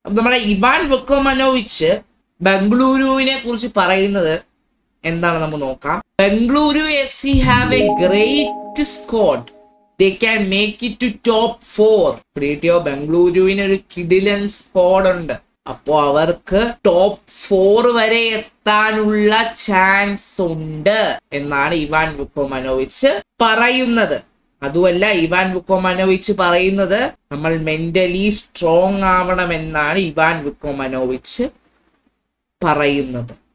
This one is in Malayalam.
അപ്പൊ നമ്മുടെ ഇവാൻ വുക്കോമനോവിച്ച് ബംഗളൂരുവിനെ കുറിച്ച് പറയുന്നത് എന്താണ് നമുക്ക് നോക്കാം Bengaluru F C have a great squad they can make it to top four പ്രീറ്റിയോ ബംഗളൂരുവിന് ഒരു കിഡിലൻ സ്കോഡ് ഉണ്ട് അപ്പോ അവർക്ക് ടോപ്പ് ഫോർ വരെ എത്താനുള്ള ചാൻസ് ഉണ്ട് എന്നാണ് ഇവാൻ വുക്കോമനോവിച്ച് പറയുന്നത് അതുമല്ല ഇവാൻ വുക്കോമനോവിച്ച് പറയുന്നത് നമ്മൾ മെന്റലി സ്ട്രോങ് ആവണമെന്നാണ് ഇവാൻ വുക്കോമനോവിച്ച് പറയുന്നത്